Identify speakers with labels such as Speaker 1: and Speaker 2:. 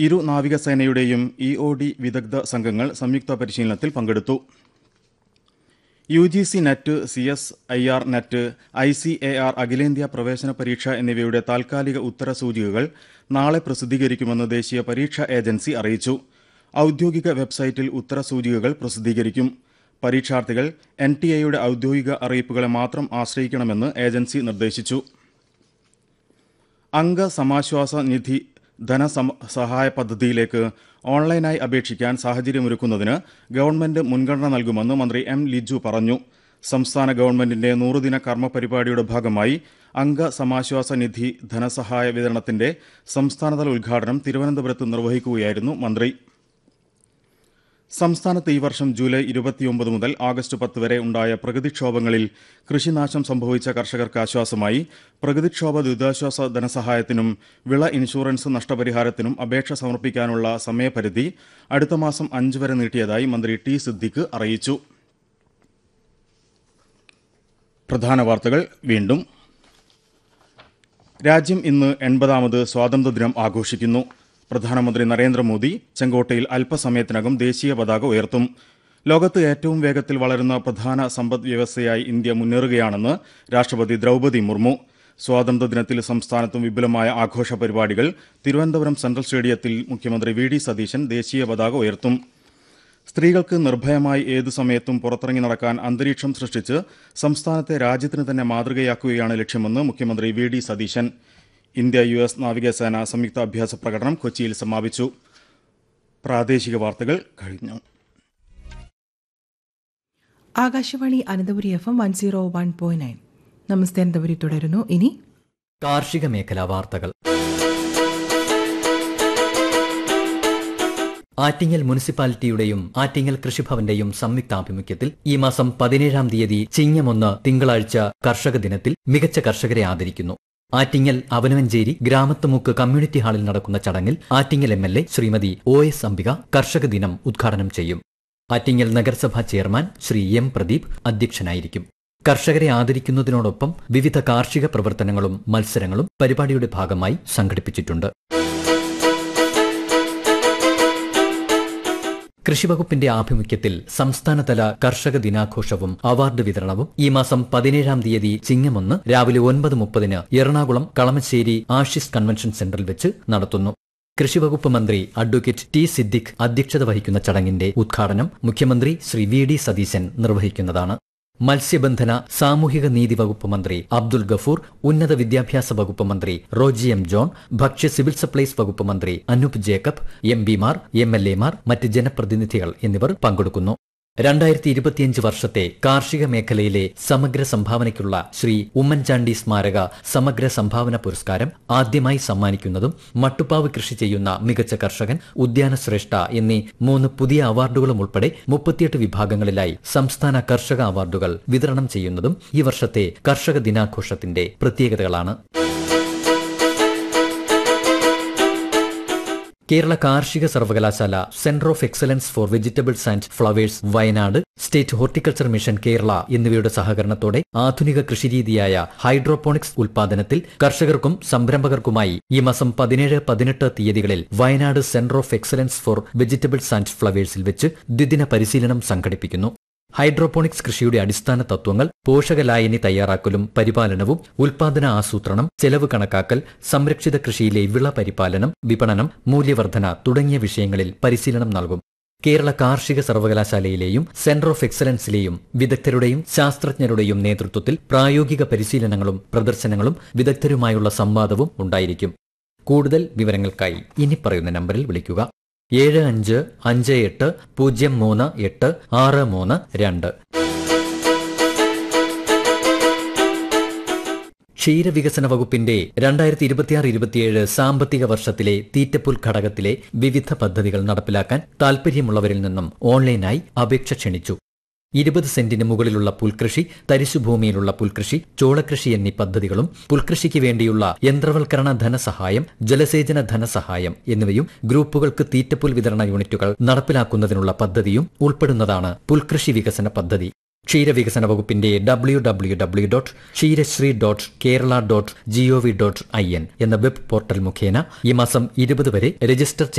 Speaker 1: ഇരു നാവികസേനയുടെയും E O D വിദഗ്ധ സംഘങ്ങൾ സംയുക്ത പരിശീലനത്തിൽ പങ്കെടുത്തു U G C NET C S I R NET I C A R അഖിലേന്ത്യാ പ്രവേശന പരീക്ഷ എന്നിവയുടെ താൽക്കാലിക ഉത്തരസൂചികകൾ നാളെ പ്രസിദ്ധീകരിക്കുമെന്ന് ദേശീയ പരീക്ഷാ ഏജൻസി അറിയിച്ചു ഔദ്യോഗിക വെബ്സൈറ്റിൽ ഉത്തരസൂചികകൾ പ്രസിദ്ധീകരിക്കും പരീക്ഷാർത്ഥികൾ എൻ ടി എയുടെ ഔദ്യോഗിക അറിയിപ്പുകളെ മാത്രം ആശ്രയിക്കണമെന്ന് ഏജൻസി നിർദ്ദേശിച്ചു അംഗ സമാശ്വാസ നിധി ധനസഹായ പദ്ധതിയിലേക്ക് ഓൺലൈനായി അപേക്ഷിക്കാൻ സാഹചര്യമൊരുക്കുന്നതിന് ഗവൺമെന്റ് മുൻഗണന നൽകുമെന്ന് മന്ത്രി എം ലിജു പറഞ്ഞു സംസ്ഥാന ഗവൺമെന്റിന്റെ നൂറുദിന കർമ്മ പരിപാടിയുടെ ഭാഗമായി അംഗ സമാശ്വാസ നിധി ധനസഹായ വിതരണത്തിന്റെ സംസ്ഥാനതല ഉദ്ഘാടനം തിരുവനന്തപുരത്ത് നിർവഹിക്കുകയായിരുന്നു മന്ത്രി സംസ്ഥാനത്ത് ഈ വർഷം ജൂലൈ ഇരുപത്തിയൊമ്പത് മുതൽ ആഗസ്റ്റ് പത്ത് വരെ ഉണ്ടായ പ്രകൃതിക്ഷോഭങ്ങളിൽ കൃഷിനാശം സംഭവിച്ച കർഷകർക്ക് ആശ്വാസമായി പ്രകൃതിക്ഷോഭ ദുരിതാശ്വാസ ധനസഹായത്തിനും വിള ഇൻഷുറൻസ് നഷ്ടപരിഹാരത്തിനും അപേക്ഷ സമർപ്പിക്കാനുള്ള സമയപരിധി അടുത്ത മാസം അഞ്ച് വരെ നീട്ടിയതായി മന്ത്രി ടി സിദ്ദിഖ് അറിയിച്ചു പ്രധാന വാർത്തകൾ വീണ്ടും രാജ്യം ഇന്ന് എൺപതാമത് സ്വാതന്ത്ര്യദിനം ആഘോഷിക്കുന്നു പ്രധാനമന്ത്രി നരേന്ദ്രമോദി ചെങ്കോട്ടയിൽ അല്പസമയത്തിനകം ദേശീയ പതാക ഉയർത്തും ലോകത്ത് ഏറ്റവും വേഗത്തിൽ വളരുന്ന പ്രധാന സമ്പദ് വ്യവസ്ഥയായി ഇന്ത്യ മുന്നേറുകയാണെന്ന് രാഷ്ട്രപതി ദ്രൗപദി മുർമു സ്വാതന്ത്ര്യദിനത്തിൽ സംസ്ഥാനത്തും വിപുലമായ ആഘോഷ പരിപാടികൾ തിരുവനന്തപുരം സെൻട്രൽ സ്റ്റേഡിയത്തിൽ മുഖ്യമന്ത്രി വി ഡി സതീശൻ ദേശീയ പതാക ഉയർത്തും സ്ത്രീകൾക്ക് നിർഭയമായി ഏതു സമയത്തും പുറത്തിറങ്ങി നടക്കാൻ അന്തരീക്ഷം സൃഷ്ടിച്ച് സംസ്ഥാനത്തെ രാജ്യത്തിന് തന്നെ മാതൃകയാക്കുകയാണ് ലക്ഷ്യമെന്ന് മുഖ്യമന്ത്രി V D Satheesan India U S നാവികസേന സംയുക്ത അഭ്യാസ പ്രകടനം കൊച്ചിയിൽ സമാപിച്ചു പ്രാദേശിക വാർത്തകൾ കഴിഞ്ഞു
Speaker 2: Akashvani Ananthapuri F M one zero one point nine നമസ്തേ അനന്തപുരി തുടരുന്നു ഇനി
Speaker 3: കാർഷിക മേഖലാ വാർത്തകൾ ആറ്റിങ്ങൽ മുനിസിപ്പാലിറ്റിയുടെയും ആറ്റിങ്ങൽ കൃഷിഭവന്റെയും സംയുക്താഭിമുഖ്യത്തിൽ ഈ മാസം പതിനേഴാം തീയതി ചിങ്ങമൊന്ന് തിങ്കളാഴ്ച കർഷക ദിനത്തിൽ മികച്ച കർഷകരെ ആദരിക്കുന്നു ആറ്റിങ്ങൽ അവനവഞ്ചേരി ഗ്രാമത്തുമുക്ക് കമ്മ്യൂണിറ്റി ഹാളിൽ നടക്കുന്ന ചടങ്ങിൽ Attingal M L A Srimathi O S Ambika കർഷക ദിനം ഉദ്ഘാടനം ചെയ്യും ആറ്റിങ്ങൽ നഗരസഭാ ചെയർമാൻ ശ്രീ എം പ്രദീപ് അധ്യക്ഷനായിരിക്കും കർഷകരെ ആദരിക്കുന്നതിനോടൊപ്പം വിവിധ കാർഷിക പ്രവർത്തനങ്ങളും മത്സരങ്ങളും പരിപാടിയുടെ ഭാഗമായി സംഘടിപ്പിച്ചിട്ടുണ്ട് കൃഷിവകുപ്പിന്റെ ആഭിമുഖ്യത്തിൽ സംസ്ഥാനതല കർഷക ദിനാഘോഷവും അവാർഡ് വിതരണവും ഈ മാസം പതിനേഴാം തീയതി ചിങ്ങമൊന്ന് രാവിലെ ഒൻപത് മുപ്പതിന് എറണാകുളം കളമശ്ശേരി ആഷിസ് കൺവെൻഷൻ സെന്ററിൽ വെച്ച് നടത്തുന്നു കൃഷിവകുപ്പ് മന്ത്രി അഡ്വക്കേറ്റ് ടി സിദ്ദിഖ് അധ്യക്ഷത വഹിക്കുന്ന ചടങ്ങിന്റെ ഉദ്ഘാടനം മുഖ്യമന്ത്രി ശ്രീ വി ഡി സതീശൻ നിർവഹിക്കുന്നതാണ് മത്സ്യബന്ധന സാമൂഹിക നീതി വകുപ്പ് മന്ത്രി അബ്ദുൽ ഗഫൂർ ഉന്നത വിദ്യാഭ്യാസ വകുപ്പ് മന്ത്രി റോജി എം ജോൺ ഭക്ഷ്യ സിവിൽ സപ്ലൈസ് വകുപ്പ് മന്ത്രി അനൂപ് ജേക്കബ് എം പിമാർ എം എൽ എമാർ മറ്റ് ജനപ്രതിനിധികൾ എന്നിവർ പങ്കെടുക്കുന്നു രണ്ടായിരത്തി ഇരുപത്തിയഞ്ച് വർഷത്തെ കാർഷിക മേഖലയിലെ സമഗ്ര സംഭാവനയ്ക്കുള്ള ശ്രീ ഉമ്മൻചാണ്ടി സ്മാരക സമഗ്ര സംഭാവന പുരസ്കാരം ആദ്യമായി സമ്മാനിക്കുന്നതും മട്ടുപ്പാവ് കൃഷി ചെയ്യുന്ന മികച്ച കർഷകൻ ഉദ്യാന ശ്രേഷ്ഠ എന്നീ മൂന്ന് പുതിയ അവാർഡുകളും ഉൾപ്പെടെ മുപ്പത്തിയെട്ട് വിഭാഗങ്ങളിലായി സംസ്ഥാന കർഷക അവാർഡുകൾ വിതരണം ചെയ്യുന്നതും ഈ വർഷത്തെ കർഷക ദിനാഘോഷത്തിന്റെ പ്രത്യേകതകളാണ് കേരള കാർഷിക സർവകലാശാല centre of excellence for vegetables and flowers Wayanad state horticulture mission Kerala എന്നിവയുടെ സഹകരണത്തോടെ ആധുനിക കൃഷിരീതിയായ ഹൈഡ്രോപോണിക്സ് ഉൽപാദനത്തിൽ കർഷകർക്കും സംരംഭകർക്കുമായി ഈ മാസം പതിനേഴ് പതിനെട്ട് തീയതികളിൽ Wayanad centre of excellence for vegetables and ഫ്ലവേഴ്സിൽ വെച്ച് ദ്വിദിന പരിശീലനം സംഘടിപ്പിക്കുന്നു ഹൈഡ്രോപോണിക്സ് കൃഷിയുടെ അടിസ്ഥാന തത്വങ്ങൾ പോഷകലായനി തയ്യാറാക്കലും പരിപാലനവും ഉൽപാദന ആസൂത്രണം ചെലവ് കണക്കാക്കൽ സംരക്ഷിത കൃഷിയിലെ വിള പരിപാലനം വിപണനം മൂല്യവർധന തുടങ്ങിയ വിഷയങ്ങളിൽ പരിശീലനം നൽകും കേരള കാർഷിക സർവകലാശാലയിലെയും സെന്റർ ഓഫ് എക്സലൻസിലെയും വിദഗ്ധരുടെയും ശാസ്ത്രജ്ഞരുടെയും നേതൃത്വത്തിൽ പ്രായോഗിക പരിശീലനങ്ങളും പ്രദർശനങ്ങളും വിദഗ്ധരുമായുള്ള സംവാദവും ഉണ്ടായിരിക്കും കൂടുതൽ വിവരങ്ങൾക്കായി ഇനി പറയുന്ന നമ്പറിൽ വിളിക്കുക ഏഴ് അഞ്ച് അഞ്ച് എട്ട് പൂജ്യം മൂന്ന് എട്ട് ആറ് മൂന്ന് രണ്ട് ക്ഷീരവികസന വകുപ്പിന്റെ രണ്ടായിരത്തി ഇരുപത്തിയാറ് ഇരുപത്തിയേഴ് സാമ്പത്തിക വർഷത്തിലെ തീറ്റപ്പുൽ ഘടകത്തിലെ വിവിധ പദ്ധതികൾ നടപ്പിലാക്കാൻ താൽപര്യമുള്ളവരിൽ നിന്നും ഓൺലൈനായി അപേക്ഷ ക്ഷണിച്ചു ഇരുപത് സെന്റിന് മുകളിലുള്ള പുൽകൃഷി തരിശുഭൂമിയിലുള്ള പുൽകൃഷി ചോളകൃഷി എന്നീ പദ്ധതികളും പുൽകൃഷിക്ക് വേണ്ടിയുള്ള യന്ത്രവൽക്കരണ ധനസഹായം ജലസേചന ധനസഹായം എന്നിവയും ഗ്രൂപ്പുകൾക്ക് തീറ്റപ്പുൽ വിതരണ യൂണിറ്റുകൾ നടപ്പിലാക്കുന്നതിനുള്ള പദ്ധതിയും ഉൾപ്പെടുന്നതാണ് പുൽകൃഷി വികസന പദ്ധതി ക്ഷീരവികസന വകുപ്പിന്റെ W W W dot Ksheerasree dot Kerala dot gov dot I N എന്ന വെബ് പോർട്ടൽ മുഖേന ഈ മാസം ഇരുപത് വരെ രജിസ്റ്റർ